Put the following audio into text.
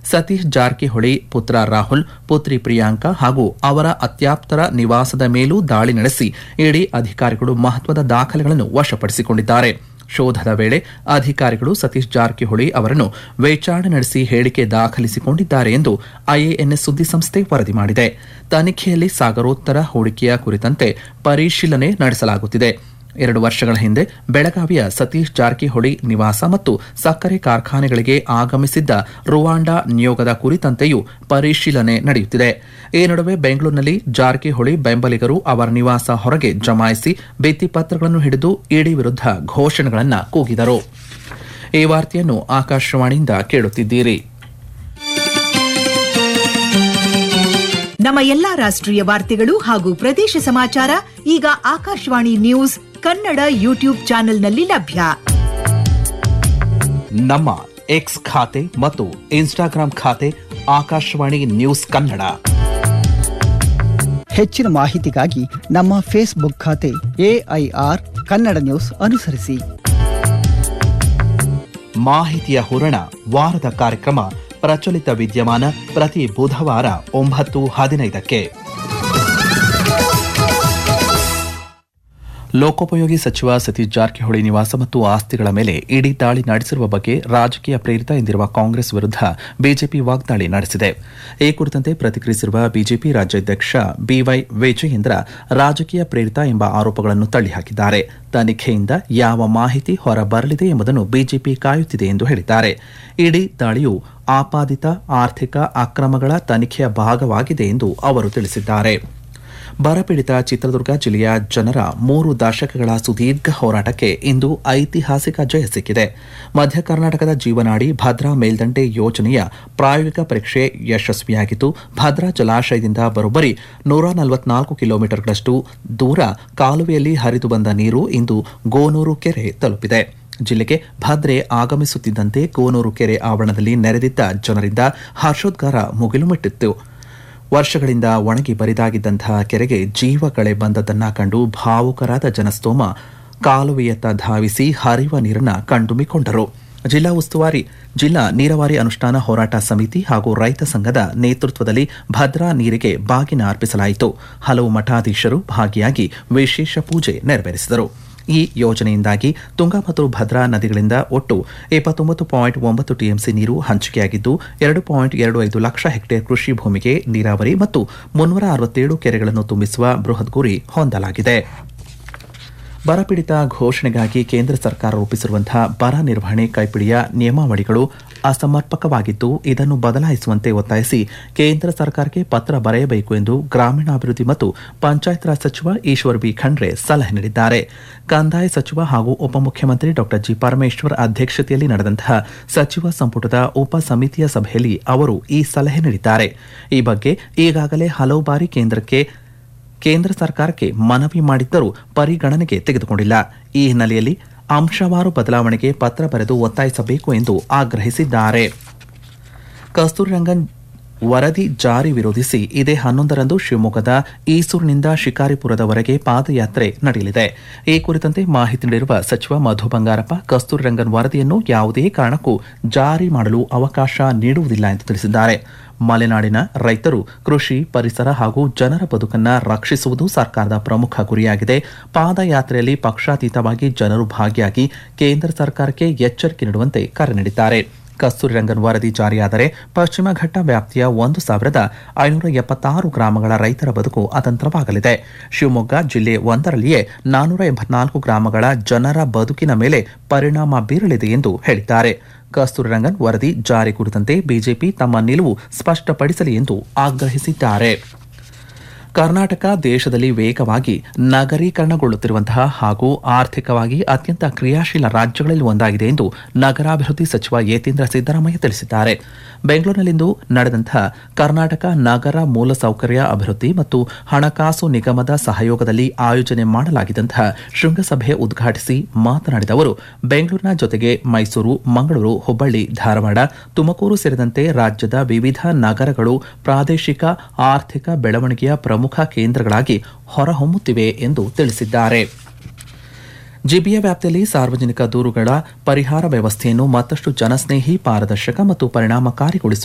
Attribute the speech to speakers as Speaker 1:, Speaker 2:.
Speaker 1: ಸತೀಶ್ ಜಾರಕಿಹೊಳಿ ಪುತ್ರ ರಾಹುಲ್ ಪುತ್ರಿ ಪ್ರಿಯಾಂಕಾ ಹಾಗೂ ಅವರ ಅತ್ಯಾಪ್ತರ ನಿವಾಸದ ಮೇಲೂ ದಾಳಿ ನಡೆಸಿ ಇಡಿ ಅಧಿಕಾರಿಗಳು ಮಹತ್ವದ ದಾಖಲೆಗಳನ್ನು ವಶಪಡಿಸಿಕೊಂಡಿದ್ದಾರೆ ಶೋಧದ ವೇಳೆ ಅಧಿಕಾರಿಗಳು ಸತೀಶ್ ಜಾರಕಿಹೊಳಿ ಅವರನ್ನು ವಿಚಾರಣೆ ನಡೆಸಿ ಹೇಳಿಕೆ ದಾಖಲಿಸಿಕೊಂಡಿದ್ದಾರೆ ಎಂದು ಐಎಎನ್ಎಸ್ ಸುದ್ದಿಸಂಸ್ಥೆ ವರದಿ ಮಾಡಿದೆ ತನಿಖೆಯಲ್ಲಿ ಸಾಗರೋತ್ತರ ಹೂಡಿಕೆಯ ಕುರಿತಂತೆ ಪರಿಶೀಲನೆ ನಡೆಸಲಾಗುತ್ತಿದೆ ಎರಡು ವರ್ಷಗಳ ಹಿಂದೆ ಬೆಳಗಾವಿಯ ಸತೀಶ್ ಜಾರಕಿಹೊಳಿ ನಿವಾಸ ಮತ್ತು ಸಕ್ಕರೆ ಕಾರ್ಖಾನೆಗಳಿಗೆ ಆಗಮಿಸಿದ್ದ ರುವಾಂಡಾ ನಿಯೋಗದ ಕುರಿತಂತೆಯೂ ಪರಿಶೀಲನೆ ನಡೆಯುತ್ತಿದೆ ಈ ನಡುವೆ ಬೆಂಗಳೂರಿನಲ್ಲಿ ಜಾರಕಿಹೊಳಿ ಬೆಂಬಲಿಗರು ಅವರ ನಿವಾಸ ಹೊರಗೆ ಜಮಾಯಿಸಿ ಭಿತ್ತಿಪತ್ರಗಳನ್ನು ಹಿಡಿದು ಇಡಿ ವಿರುದ್ಧ ಘೋಷಣೆಗಳನ್ನು ಕೂಗಿದರು ಈ ವಾರ್ತೆಯನ್ನು ಆಕಾಶವಾಣಿಯಿಂದ ಕೇಳುತ್ತಿದ್ದೀರಿ
Speaker 2: ನಮ್ಮ ಎಲ್ಲಾ ರಾಷ್ಟ್ರೀಯ ವಾರ್ತೆಗಳು ಹಾಗೂ ಪ್ರದೇಶ ಸಮಾಚಾರ ಈಗ ಆಕಾಶವಾಣಿ ನ್ಯೂಸ್ ಕನ್ನಡ ಯೂಟ್ಯೂಬ್ ಚಾನೆಲ್ನಲ್ಲಿ ಲಭ್ಯ
Speaker 1: ನಮ್ಮ ಎಕ್ಸ್ ಖಾತೆ ಮತ್ತು ಇನ್ಸ್ಟಾಗ್ರಾಂ ಖಾತೆ ಆಕಾಶವಾಣಿ ನ್ಯೂಸ್ ಕನ್ನಡ
Speaker 3: ಹೆಚ್ಚಿನ ಮಾಹಿತಿಗಾಗಿ ನಮ್ಮ ಫೇಸ್ಬುಕ್ ಖಾತೆ ಎಐಆರ್ ಕನ್ನಡ ನ್ಯೂಸ್ ಅನುಸರಿಸಿ
Speaker 1: ಮಾಹಿತಿಯ ಹೂರಣ ವಾರದ ಕಾರ್ಯಕ್ರಮ ಪ್ರಚಲಿತ ವಿದ್ಯಮಾನ ಪ್ರತಿ ಬುಧವಾರ ಒಂಬತ್ತು ಹದಿನೈದಕ್ಕೆ ಲೋಕೋಪಯೋಗಿ ಸಚಿವ ಸತೀಶ್ ಜಾರಕಿಹೊಳಿ ನಿವಾಸ ಮತ್ತು ಆಸ್ತಿಗಳ ಮೇಲೆ ಇಡೀ ದಾಳಿ ನಡೆಸಿರುವ ಬಗ್ಗೆ ರಾಜಕೀಯ ಪ್ರೇರಿತ ಎಂದಿರುವ ಕಾಂಗ್ರೆಸ್ ವಿರುದ್ಧ ಬಿಜೆಪಿ ವಾಗ್ದಾಳಿ ನಡೆಸಿದೆ ಈ ಕುರಿತಂತೆ ಪ್ರತಿಕ್ರಿಯಿಸಿರುವ ಬಿಜೆಪಿ ರಾಜ್ಯಾಧ್ಯಕ್ಷ ಬಿವೈ ವಿಜಯೇಂದ್ರ ರಾಜಕೀಯ ಪ್ರೇರಿತ ಎಂಬ ಆರೋಪಗಳನ್ನು ತಳ್ಳಿಹಾಕಿದ್ದಾರೆ ತನಿಖೆಯಿಂದ ಯಾವ ಮಾಹಿತಿ ಹೊರಬರಲಿದೆ ಎಂಬುದನ್ನು ಬಿಜೆಪಿ ಕಾಯುತ್ತಿದೆ ಎಂದು ಹೇಳಿದ್ದಾರೆ ಇಡೀ ದಾಳಿಯು ಆಪಾದಿತ ಆರ್ಥಿಕ ಅಕ್ರಮಗಳ ತನಿಖೆಯ ಭಾಗವಾಗಿದೆ ಎಂದು ಅವರು ತಿಳಿಸಿದ್ದಾರೆ ಬರಪೀಡಿತ ಚಿತ್ರದುರ್ಗ ಜಿಲ್ಲೆಯ ಜನರ ಮೂರು ದಶಕಗಳ ಸುದೀರ್ಘ ಹೋರಾಟಕ್ಕೆ ಇಂದು ಐತಿಹಾಸಿಕ ಜಯ ಸಿಕ್ಕಿದೆ ಮಧ್ಯ ಕರ್ನಾಟಕದ ಜೀವನಾಡಿ ಭದ್ರಾ ಮೇಲ್ದಂಡೆ ಯೋಜನೆಯ ಪ್ರಾಯೋಗಿಕ ಪರೀಕ್ಷೆ ಯಶಸ್ವಿಯಾಗಿದ್ದು ಭದ್ರಾ ಜಲಾಶಯದಿಂದ ಬರೋಬ್ಬರಿ ನೂರ ನಲವತ್ನಾಲ್ಕು ಕಿಲೋಮೀಟರ್ಗಳಷ್ಟು ದೂರ ಕಾಲುವೆಯಲ್ಲಿ ಹರಿದು ಬಂದ ನೀರು ಇಂದು ಗೋನೂರು ಕೆರೆ ತಲುಪಿದೆ ಜಿಲ್ಲೆಗೆ ಭದ್ರೆ ಆಗಮಿಸುತ್ತಿದ್ದಂತೆ ಗೋನೂರು ಕೆರೆ ಆವರಣದಲ್ಲಿ ನೆರೆದಿದ್ದ ಜನರಿಂದ ಹರ್ಷೋದ್ಗಾರ ಮುಗಿಲು ಮುಟ್ಟಿತ್ತು ವರ್ಷಗಳಿಂದ ಒಣಗಿ ಬರಿದಾಗಿದ್ದಂತಹ ಕೆರೆಗೆ ಜೀವ ಕಳೆ ಬಂದದನ್ನ ಕಂಡು ಭಾವುಕರಾದ ಜನಸ್ತೋಮ ಕಾಲುವೆಯತ್ತ ಧಾವಿಸಿ ಹರಿಯುವ ನೀರನ್ನ ಕಣ್ತುಂಬಿಕೊಂಡರು ಜಿಲ್ಲಾ ಉಸ್ತುವಾರಿ ಜಿಲ್ಲಾ ನೀರಾವರಿ ಅನುಷ್ಠಾನ ಹೋರಾಟ ಸಮಿತಿ ಹಾಗೂ ರೈತ ಸಂಘದ ನೇತೃತ್ವದಲ್ಲಿ ಭದ್ರಾ ನೀರಿಗೆ ಬಾಗಿನ ಅರ್ಪಿಸಲಾಯಿತು ಹಲವು ಮಠಾಧೀಶರು ಭಾಗಿಯಾಗಿ ವಿಶೇಷ ಪೂಜೆ ನೆರವೇರಿಸಿದರು ಈ ಯೋಜನೆಯಿಂದಾಗಿ ತುಂಗಾ ಮತ್ತು ಭದ್ರಾ ನದಿಗಳಿಂದ ಒಟ್ಟು ಇಪ್ಪತ್ತೊಂಬತ್ತು ಪಾಯಿಂಟ್ ಒಂಬತ್ತು ಟಿಎಂಸಿ ನೀರು ಹಂಚಿಕೆಯಾಗಿದ್ದು ಎರಡು ಪಾಯಿಂಟ್ ಎರಡು ಐದು ಲಕ್ಷ ಹೆಕ್ಟೇರ್ ಕೃಷಿ ಭೂಮಿಗೆ ನೀರಾವರಿ ಮತ್ತು ಮುನ್ನೂರ ಅರವತ್ತೇಳು ಕೆರೆಗಳನ್ನು ತುಂಬಿಸುವ ಬೃಹತ್ ಗುರಿ ಹೊಂದಲಾಗಿದೆ ಬರಪೀಡಿತ ಘೋಷಣೆಗಾಗಿ ಕೇಂದ್ರ ಸರ್ಕಾರ ರೂಪಿಸಿರುವಂತಹ ಬರ ನಿರ್ವಹಣೆ ಕೈಪಿಡಿಯ ನಿಯಮಾವಳಿಗಳು ಅಸಮರ್ಪಕವಾಗಿದ್ದು ಇದನ್ನು ಬದಲಾಯಿಸುವಂತೆ ಒತ್ತಾಯಿಸಿ ಕೇಂದ್ರ ಸರ್ಕಾರಕ್ಕೆ ಪತ್ರ ಬರೆಯಬೇಕು ಎಂದು ಗ್ರಾಮೀಣಾಭಿವೃದ್ಧಿ ಮತ್ತು ಪಂಚಾಯತ್ ರಾಜ್ ಸಚಿವ ಈಶ್ವರ್ ಬಿ ಖಂಡ್ರೆ ಸಲಹೆ ನೀಡಿದ್ದಾರೆ ಕಂದಾಯ ಸಚಿವ ಹಾಗೂ ಉಪಮುಖ್ಯಮಂತ್ರಿ ಡಾ ಜಿ ಪರಮೇಶ್ವರ್ ಅಧ್ಯಕ್ಷತೆಯಲ್ಲಿ ನಡೆದಂತಹ ಸಚಿವ ಸಂಪುಟದ ಉಪ ಸಮಿತಿಯ ಸಭೆಯಲ್ಲಿ ಅವರು ಈ ಸಲಹೆ ನೀಡಿದ್ದಾರೆ ಈ ಬಗ್ಗೆ ಈಗಾಗಲೇ ಹಲವು ಬಾರಿ ಕೇಂದ್ರಕ್ಕೆ ಕೇಂದ್ರ ಸರ್ಕಾರಕ್ಕೆ ಮನವಿ ಮಾಡಿದ್ದರೂ ಪರಿಗಣನೆಗೆ ತೆಗೆದುಕೊಂಡಿಲ್ಲ ಈ ಹಿನ್ನೆಲೆಯಲ್ಲಿ ಅಂಶವಾರು ಬದಲಾವಣೆಗೆ ಪತ್ರ ಬರೆದು ಒತ್ತಾಯಿಸಬೇಕು ಎಂದು ಆಗ್ರಹಿಸಿದ್ದಾರೆ ಕಸ್ತೂರಿ ರಂಗನ್ ವರದಿ ಜಾರಿ ವಿರೋಧಿಸಿ ಇದೇ ಹನ್ನೊಂದರಂದು ಶಿವಮೊಗ್ಗದ ಈಸೂರಿನಿಂದ ಶಿಕಾರಿಪುರದವರೆಗೆ ಪಾದಯಾತ್ರೆ ನಡೆಯಲಿದೆ ಈ ಕುರಿತಂತೆ ಮಾಹಿತಿ ನೀಡಿರುವ ಸಚಿವ ಮಧು ಬಂಗಾರಪ್ಪ ಕಸ್ತೂರಿ ರಂಗನ್ ವರದಿಯನ್ನು ಯಾವುದೇ ಕಾರಣಕ್ಕೂ ಜಾರಿ ಮಾಡಲು ಅವಕಾಶ ನೀಡುವುದಿಲ್ಲ ಎಂದು ತಿಳಿಸಿದ್ದಾರೆ ಮಲೆನಾಡಿನ ರೈತರು ಕೃಷಿ ಪರಿಸರ ಹಾಗೂ ಜನರ ಬದುಕನ್ನ ರಕ್ಷಿಸುವುದು ಸರ್ಕಾರದ ಪ್ರಮುಖ ಗುರಿಯಾಗಿದೆ ಪಾದಯಾತ್ರೆಯಲ್ಲಿ ಪಕ್ಷಾತೀತವಾಗಿ ಜನರು ಭಾಗಿಯಾಗಿ ಕೇಂದ್ರ ಸರ್ಕಾರಕ್ಕೆ ಎಚ್ಚರಿಕೆ ನೀಡುವಂತೆ ಕರೆ ನೀಡಿದ್ದಾರೆ ಕಸ್ತೂರಿ ರಂಗನ್ ವರದಿ ಜಾರಿಯಾದರೆ ಪಶ್ಚಿಮ ಘಟ್ಟ ವ್ಯಾಪ್ತಿಯ ಒಂದು ಸಾವಿರದ ಐನೂರ ಎಪ್ಪತ್ತಾರು ಗ್ರಾಮಗಳ ರೈತರ ಬದುಕು ಅತಂತ್ರವಾಗಲಿದೆ ಶಿವಮೊಗ್ಗ ಜಿಲ್ಲೆ ಒಂದರಲ್ಲಿಯೇ ನಾನೂರ ಎಂಬತ್ನಾಲ್ಕು ಗ್ರಾಮಗಳ ಜನರ ಬದುಕಿನ ಮೇಲೆ ಪರಿಣಾಮ ಬೀರಲಿದೆ ಎಂದು ಹೇಳಿದ್ದಾರೆ ಕಸ್ತೂರಿ ರಂಗನ್ ವರದಿ ಜಾರಿ ಕುರಿತಂತೆ ಬಿಜೆಪಿ ತಮ್ಮ ನಿಲುವು ಸ್ಪಷ್ಟಪಡಿಸಲಿ ಎಂದು ಆಗ್ರಹಿಸಿದ್ದಾರೆ ಕರ್ನಾಟಕ ದೇಶದಲ್ಲಿ ವೇಗವಾಗಿ ನಗರೀಕರಣಗೊಳ್ಳುತ್ತಿರುವಂತಹ ಹಾಗೂ ಆರ್ಥಿಕವಾಗಿ ಅತ್ಯಂತ ಕ್ರಿಯಾಶೀಲ ರಾಜ್ಯಗಳಲ್ಲಿ ಒಂದಾಗಿದೆ ಎಂದು ನಗರಾಭಿವೃದ್ಧಿ ಸಚಿವ ಯತೀಂದ್ರ ಸಿದ್ದರಾಮಯ್ಯ ತಿಳಿಸಿದ್ದಾರೆ ಬೆಂಗಳೂರಿನಲ್ಲಿಂದು ನಡೆದಂತಹ ಕರ್ನಾಟಕ ನಗರ ಮೂಲಸೌಕರ್ಯ ಅಭಿವೃದ್ಧಿ ಮತ್ತು ಹಣಕಾಸು ನಿಗಮದ ಸಹಯೋಗದಲ್ಲಿ ಆಯೋಜನೆ ಮಾಡಲಾಗಿದ್ದಂತಹ ಶೃಂಗಸಭೆ ಉದ್ಘಾಟಿಸಿ ಮಾತನಾಡಿದ ಅವರು ಬೆಂಗಳೂರಿನ ಜೊತೆಗೆ ಮೈಸೂರು ಮಂಗಳೂರು ಹುಬ್ಬಳ್ಳಿ ಧಾರವಾಡ ತುಮಕೂರು ಸೇರಿದಂತೆ ರಾಜ್ಯದ ವಿವಿಧ ನಗರಗಳು ಪ್ರಾದೇಶಿಕ ಆರ್ಥಿಕ ಬೆಳವಣಿಗೆಯ ಪ್ರಮುಖ ಕೇಂದ್ರಗಳಾಗಿ ಹೊರಹೊಮ್ಮುತ್ತಿವೆ ಎಂದು ತಿಳಿಸಿದ್ದಾರೆ ಜಿಬಿಎ ವ್ಯಾಪ್ತಿಯಲ್ಲಿ ಸಾರ್ವಜನಿಕ ದೂರುಗಳ ಪರಿಹಾರ ವ್ಯವಸ್ಥೆಯನ್ನು ಮತ್ತಷ್ಟು ಜನಸ್ನೇಹಿ ಪಾರದರ್ಶಕ ಮತ್ತು ಪರಿಣಾಮಕಾರಿಗೊಳಿಸುವ